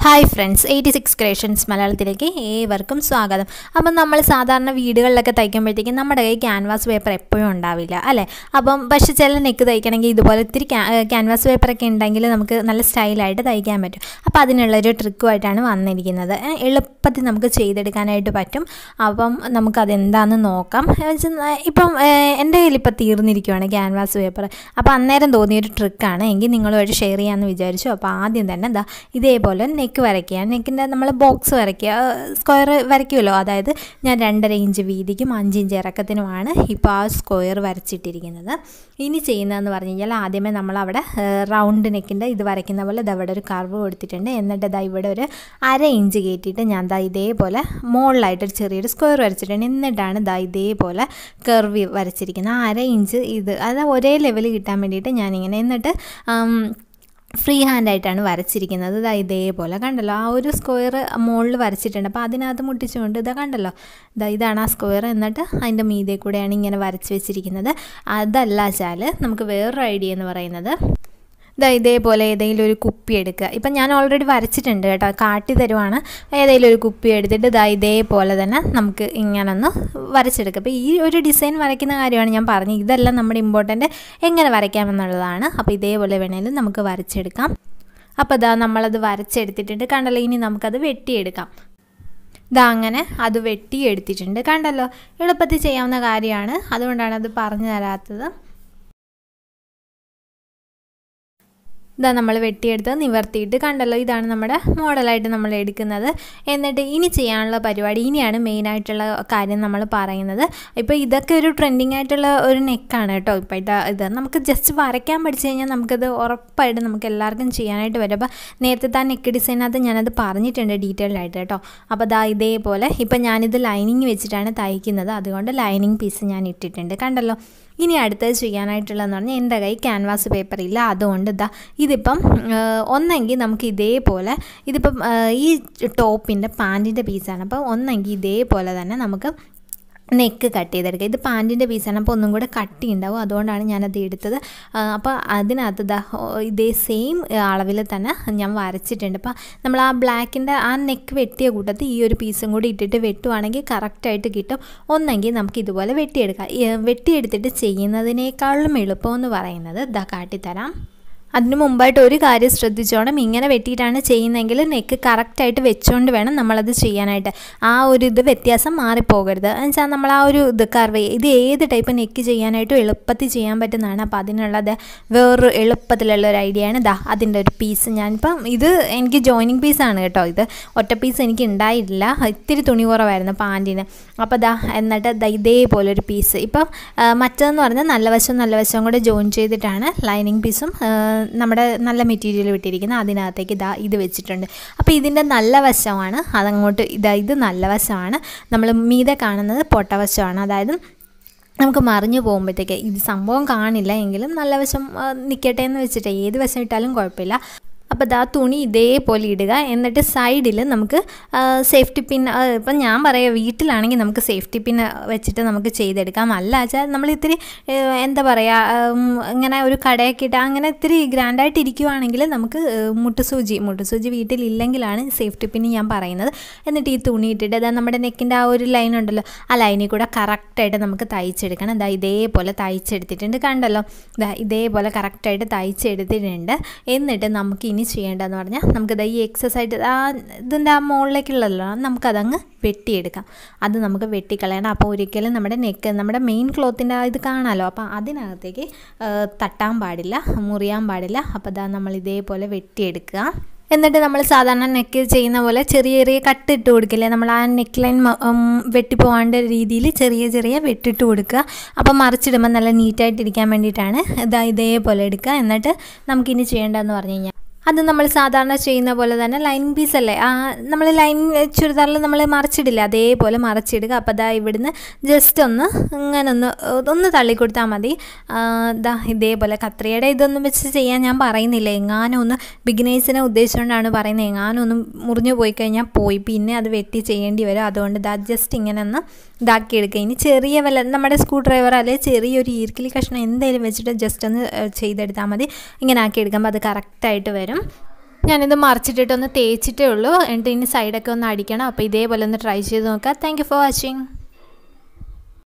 hi friends eighty six creations മലയാളത്തിലേക്ക് ഏവർക്കും സ്വാഗതം അപ്പം നമ്മൾ സാധാരണ വീടുകളിലൊക്കെ തയ്ക്കുമ്പോഴത്തേക്കും നമ്മുടെ കയ്യിൽ ക്യാൻവാസ് പേപ്പർ എപ്പോഴും ഉണ്ടാവില്ല അല്ലേ അപ്പം പക്ഷേ ചില നെക്ക് തയ്ക്കണമെങ്കിൽ ഇതുപോലെ ഇത്തിരി ക്യാൻവാസ് പേപ്പറൊക്കെ ഉണ്ടെങ്കിൽ നമുക്ക് നല്ല സ്റ്റൈലായിട്ട് തയ്ക്കാൻ പറ്റും അപ്പോൾ അതിനുള്ളൊരു ട്രിക്കുമായിട്ടാണ് വന്നിരിക്കുന്നത് ഏ, എളുപ്പത്തിൽ നമുക്ക് ചെയ്തെടുക്കാനായിട്ട് പറ്റും അപ്പം നമുക്കതെന്താണെന്ന് നോക്കാം എന്ന് വെച്ചാൽ ഇപ്പം ഏ, എൻ്റെ കയ്യിൽ ഇപ്പോൾ തീർന്നിരിക്കുവാണ് ക്യാൻവാസ് പേപ്പർ അപ്പോൾ അന്നേരം തോന്നിയൊരു ട്രിക്കാണ് എങ്കിൽ നിങ്ങളുമായിട്ട് ഷെയർ ചെയ്യാമെന്ന് വിചാരിച്ചു അപ്പോൾ ആദ്യം തന്നെ എന്താ ഇതേപോലെ നെക്ക് വരയ്ക്കുക നെക്കിൻ്റെ നമ്മൾ ബോക്സ് വരയ്ക്കുക സ്ക്വയർ വരയ്ക്കുമല്ലോ അതായത് ഞാൻ രണ്ടര ഇഞ്ച് വീതിക്കും അഞ്ച് ഇഞ്ച് ഇറക്കത്തിനുമാണ് ഇപ്പോൾ ആ സ്ക്വയർ വരച്ചിട്ടിരിക്കുന്നത് ഇനി ചെയ്യുന്നതെന്ന് പറഞ്ഞു കഴിഞ്ഞാൽ ആദ്യമേ നമ്മൾ അവിടെ റൗണ്ട് നെക്കിൻ്റെ ഇത് വരയ്ക്കുന്ന പോലെ ഇത് അവിടെ ഒരു കർവ് കൊടുത്തിട്ടുണ്ട് എന്നിട്ട് ഇതാ ഇവിടെ ഒരു അര ഇഞ്ച് കയറ്റിയിട്ട് ഞാൻ ദാ ഇതേപോലെ മുകളിലായിട്ടൊരു ചെറിയൊരു സ്ക്വയർ വരച്ചിട്ടുണ്ട് എന്നിട്ടാണ് ദാ ഇതേപോലെ കർവ് വരച്ചിരിക്കുന്നത് ആ അര ഇഞ്ച് ഇത് അത് ഒരേ ലെവൽ കിട്ടാൻ വേണ്ടിയിട്ട് ഞാനിങ്ങനെ എന്നിട്ട് ആം, ഫ്രീ ഹാൻഡായിട്ടാണ് വരച്ചിരിക്കുന്നത് ഇതാ ഇതേപോലെ കണ്ടല്ലോ ആ ഒരു സ്ക്വയർ മുകളിൽ വരച്ചിട്ടുണ്ട് അപ്പോൾ അതിനകത്ത് മുട്ടിച്ചുകൊണ്ട് ഇതാ കണ്ടല്ലോ ഇതാ ഇതാണ് ആ സ്ക്വയർ എന്നിട്ട് അതിൻ്റെ മീതെ കൂടെയാണ് ഇങ്ങനെ വരച്ച് വെച്ചിരിക്കുന്നത് അതല്ല വെച്ചാൽ നമുക്ക് വേറൊരു ഐഡിയ എന്ന് പറയുന്നത് ഇതാ ഇതേപോലെ ഏതെങ്കിലും ഒരു കുപ്പി എടുക്കുക ഇപ്പം ഞാൻ ഓൾറെഡി വരച്ചിട്ടുണ്ട് കേട്ടോ കാട്ടി തരുവാണ് ഏതെങ്കിലും ഒരു കുപ്പി എടുത്തിട്ട് ഇതാ ഇതേപോലെ തന്നെ നമുക്ക് ഇങ്ങനൊന്ന് വരച്ചെടുക്കുക അപ്പോൾ ഈ ഒരു ഡിസൈൻ വരയ്ക്കുന്ന കാര്യമാണ് ഞാൻ പറഞ്ഞത് ഇതെല്ലാം നമ്മുടെ ഇമ്പോർട്ടൻ്റ് എങ്ങനെ വരയ്ക്കാമെന്നുള്ളതാണ് അപ്പോൾ ഇതേപോലെ വേണേലും നമുക്ക് വരച്ചെടുക്കാം അപ്പോൾ ഇതാ നമ്മളത് വരച്ചെടുത്തിട്ടുണ്ട് കണ്ടല്ലോ ഇനി നമുക്കത് വെട്ടിയെടുക്കാം ഇതാ അങ്ങനെ അത് വെട്ടിയെടുത്തിട്ടുണ്ട് കണ്ടല്ലോ എളുപ്പത്തിൽ ചെയ്യാവുന്ന കാര്യമാണ് അതുകൊണ്ടാണ് അത് പറഞ്ഞു തരാത്തത് ഇതാ നമ്മൾ വെട്ടിയെടുത്ത് നിവർത്തിയിട്ട് കണ്ടല്ലോ ഇതാണ് നമ്മുടെ മോഡലായിട്ട് നമ്മൾ എടുക്കുന്നത് എന്നിട്ട് ഇനി ചെയ്യാനുള്ള പരിപാടി ഇനിയാണ് മെയിനായിട്ടുള്ള കാര്യം നമ്മൾ പറയുന്നത് ഇപ്പോൾ ഇതൊക്കെ ഒരു ട്രെൻഡിങ് ആയിട്ടുള്ള ഒരു നെക്കാണ് കേട്ടോ ഇപ്പോഴത്തെ ഇത് നമുക്ക് ജസ്റ്റ് വരയ്ക്കാൻ പഠിച്ചു കഴിഞ്ഞാൽ നമുക്കത് ഉറപ്പായിട്ട് നമുക്ക് എല്ലാവർക്കും ചെയ്യാനായിട്ട് വരും അപ്പോൾ നേരത്തെ ആ നെക്ക് ഡിസൈനകത്ത് ഞാനത് പറഞ്ഞിട്ടുണ്ട് ഡീറ്റെയിൽഡ് ആയിട്ട് കേട്ടോ അപ്പോൾ ദാ ഇതേപോലെ ഇപ്പം ഞാനിത് ലൈനിങ് വെച്ചിട്ടാണ് തയ്ക്കുന്നത് അതുകൊണ്ട് ലൈനിങ് പീസ് ഞാൻ ഇട്ടിട്ടുണ്ട് കണ്ടല്ലോ ഇനി അടുത്തത് ചെയ്യാനായിട്ടുള്ളതെന്ന് പറഞ്ഞാൽ എൻ്റെ കൈ ക്യാൻവാസ് പേപ്പർ ഇല്ല അതുകൊണ്ട് ഇതാ ഇതിപ്പം ഒന്നെങ്കിൽ നമുക്ക് ഇതേപോലെ ഇതിപ്പം ആ, ഈ ടോപ്പിൻ്റെ പാൻറ്റിൻ്റെ പീസാണ് അപ്പോൾ ഒന്നെങ്കിൽ ഇതേപോലെ തന്നെ നമുക്ക് നെക്ക് കട്ട് ചെയ്തെടുക്കുക ഇത് പാൻറ്റിൻ്റെ പീസാണ് അപ്പോൾ ഒന്നും കൂടെ കട്ടി ഉണ്ടാവും അതുകൊണ്ടാണ് ഞാനത് എടുത്തത് ആ, അപ്പോൾ അതിനകത്ത് ദാ ഓ, ഇതേ സെയിം അളവിൽ തന്നെ ഞാൻ വരച്ചിട്ടുണ്ട് അപ്പോൾ നമ്മൾ ആ ബ്ലാക്കിൻ്റെ ആ നെക്ക് വെട്ടിയ കൂട്ടത്തിൽ ഈ ഒരു പീസും കൂടി ഇട്ടിട്ട് വെട്ടുവാണെങ്കിൽ കറക്റ്റായിട്ട് കിട്ടും ഒന്നെങ്കിൽ നമുക്ക് ഇതുപോലെ വെട്ടിയെടുക്കാം ഈ, വെട്ടിയെടുത്തിട്ട് ചെയ്യുന്നതിനേക്കാളും എളുപ്പമെന്ന് പറയുന്നത് ഇതാ കാട്ടിത്തരാം അതിന് മുമ്പായിട്ട് ഒരു കാര്യം ശ്രദ്ധിച്ചോണം ഇങ്ങനെ വെട്ടിയിട്ടാണ് ചെയ്യുന്നതെങ്കിൽ നെക്ക് കറക്റ്റായിട്ട് വെച്ചുകൊണ്ട് വേണം നമ്മളത് ചെയ്യാനായിട്ട് ആ ഒരു ഇത് വ്യത്യാസം മാറിപ്പോകരുത് എന്നുവെച്ചാൽ നമ്മൾ ആ ഒരു ഇത് കർവ് ഇത് ഏത് ടൈപ്പ് നെക്ക് ചെയ്യാനായിട്ടും എളുപ്പത്തിൽ ചെയ്യാൻ പറ്റുന്നതാണ് അപ്പോൾ അതിനുള്ളത് വേറൊരു എളുപ്പത്തിലുള്ള ഒരു ഐഡിയ ആണ് ഇതാ അതിൻ്റെ ഒരു പീസ് ഞാനിപ്പം ഇത് എനിക്ക് ജോയിനിങ് പീസാണ് കേട്ടോ ഇത് ഒറ്റ പീസ് എനിക്ക് ഉണ്ടായിട്ടില്ല ഇത്തിരി തുണി കുറവായിരുന്നു പാൻറ്റിന് അപ്പോൾ ദാ എന്നിട്ട് ദാ ഇതേപോലെ ഒരു പീസ് ഇപ്പം ആ, മറ്റതെന്ന് പറഞ്ഞാൽ നല്ല വശവും നല്ല വശവും കൂടെ ജോയിൻ ചെയ്തിട്ടാണ് ലൈനിങ് പീസും ആ, നമ്മുടെ നല്ല മെറ്റീരിയൽ വിട്ടിരിക്കുന്നത് അതിനകത്തേക്ക് ഇതാ ഇത് വെച്ചിട്ടുണ്ട് അപ്പോൾ ഇതിൻ്റെ നല്ല വശമാണ് അതങ്ങോട്ട് ഇതാ ഇത് നല്ല വശമാണ് നമ്മൾ മീതെ കാണുന്നത് പൊട്ടവശമാണ് അതായത് നമുക്ക് മറിഞ്ഞു പോകുമ്പോഴത്തേക്ക് ഇത് സംഭവം കാണില്ല എങ്കിലും നല്ല വശം ആ, നിൽക്കട്ടെ എന്ന് വെച്ചിട്ട് ഏത് വശം ഇട്ടാലും കുഴപ്പമില്ല അപ്പോൾ ദാ തുണി ഇതേപോലെ ഇടുക എന്നിട്ട് സൈഡിൽ നമുക്ക് സേഫ്റ്റി പിൻ ഇപ്പം ഞാൻ പറയാം വീട്ടിലാണെങ്കിൽ നമുക്ക് സേഫ്റ്റി പിൻ വെച്ചിട്ട് നമുക്ക് ചെയ്തെടുക്കാം അല്ല വെച്ചാൽ നമ്മൾ ഇത്തിരി ആ, എന്താ പറയുക ഉം, ഇങ്ങനെ ഒരു കടയൊക്കെ ഇട്ട് അങ്ങനെ ഇത്തിരി ഗ്രാൻഡായിട്ട് ഇരിക്കുവാണെങ്കിൽ നമുക്ക് ആ, മുട്ടുസൂചി മുട്ടുസൂചി വീട്ടിലില്ലെങ്കിലാണ് സേഫ്റ്റി പിൻ ഞാൻ പറയുന്നത് എന്നിട്ട് ഈ തുണി ഇട്ടിട്ട് അതാ നമ്മുടെ നെക്കിൻ്റെ ആ ഒരു ലൈൻ ഉണ്ടല്ലോ ആ ലൈനിൽ കൂടെ കറക്റ്റായിട്ട് നമുക്ക് തയ്ച്ചെടുക്കണം ഇതാ ഇതേപോലെ തയ്ച്ചെടുത്തിട്ടുണ്ട് കണ്ടല്ലോ ഇതാ ഇതേപോലെ കറക്റ്റായിട്ട് തയ്ച്ചെടുത്തിട്ടുണ്ട് എന്നിട്ട് നമുക്ക് ഇനി ചെയ്യേണ്ടതെന്ന് പറഞ്ഞാൽ നമുക്കിത് ഈ എക്സസൈസ് ആയിട്ട് ആ ഇതിൻ്റെ ആ മുകളിലേക്കുള്ളതല്ലോ നമുക്കതങ്ങ് വെട്ടിയെടുക്കാം അത് നമുക്ക് വെട്ടിക്കളയണം അപ്പോൾ ഒരിക്കലും നമ്മുടെ നെക്ക് നമ്മുടെ മെയിൻ ക്ലോത്തിൻ്റെ ഇത് കാണാമല്ലോ അപ്പോൾ അതിനകത്തേക്ക് ആ, തട്ടാൻ പാടില്ല മുറിയാൻ പാടില്ല അപ്പോൾ അതാ നമ്മൾ ഇതേപോലെ വെട്ടിയെടുക്കുക എന്നിട്ട് നമ്മൾ സാധാരണ നെക്ക് ചെയ്യുന്ന പോലെ ചെറിയ ചെറിയ കട്ട് ഇട്ട് കൊടുക്കില്ലേ നമ്മൾ ആ നെക്ക് ലൈൻ വെട്ടിപ്പോകാണ്ട രീതിയിൽ ചെറിയ ചെറിയ വെട്ടിട്ട് കൊടുക്കുക അപ്പോൾ മറിച്ചിടുമ്പോൾ നല്ല നീറ്റായിട്ടിരിക്കാൻ വേണ്ടിയിട്ടാണ് ഇതാ ഇതേപോലെ എടുക്കുക എന്നിട്ട് നമുക്കിനി ചെയ്യേണ്ടതെന്ന് പറഞ്ഞു കഴിഞ്ഞാൽ അത് നമ്മൾ സാധാരണ ചെയ്യുന്ന പോലെ തന്നെ ലൈൻ പീസ് അല്ലേ ആ നമ്മൾ ലൈൻ ചുരിദാറിൽ നമ്മൾ മറിച്ചിടില്ല അതേപോലെ മറിച്ചിടുക അപ്പോൾ ദാ ഇവിടുന്ന് ജസ്റ്റ് ഒന്ന് ഇങ്ങനെ ഒന്ന് ഒന്ന് തള്ളിക്കൊടുത്താൽ മതി ആ, ദാ ഇതേപോലെ കത്രിയുടെ ഇതൊന്നും വെച്ച് ചെയ്യാൻ ഞാൻ പറയുന്നില്ല എങ്ങാനും ഒന്ന് ബിഗിനേഴ്സിനെ ഉദ്ദേശിച്ചുകൊണ്ടാണ് പറയുന്നത് എങ്ങാനും ഒന്ന് മുറിഞ്ഞു പോയി കഴിഞ്ഞാൽ പോയി പിന്നെ അത് വെട്ടി ചെയ്യേണ്ടി വരും അതുകൊണ്ട് ദാ ജസ്റ്റ് ഇങ്ങനെ ഒന്ന് ഇതാക്കി എടുക്കുക ഇനി ചെറിയ വല്ല നമ്മുടെ സ്ക്രൂ ഡ്രൈവർ അല്ലെങ്കിൽ ചെറിയൊരു ഈർക്കിലി കഷ്ണം എന്തെങ്കിലും വെച്ചിട്ട് ജസ്റ്റ് ഒന്ന് ഏഹ്, ചെയ്തെടുത്താൽ മതി ഇങ്ങനെ ആക്കി എടുക്കുമ്പോൾ അത് കറക്റ്റായിട്ട് വരും ഞാനിത് മറിച്ചിട്ടിട്ട് ഒന്ന് തേച്ചിട്ടേ ഉള്ളൂ എന്നിട്ട് ഇനി സൈഡൊക്കെ ഒന്ന് അടിക്കണം അപ്പോൾ ഇതേപോലെ ഒന്ന് ട്രൈ ചെയ്ത് നോക്കാം താങ്ക് ഫോർ വാച്ചിങ്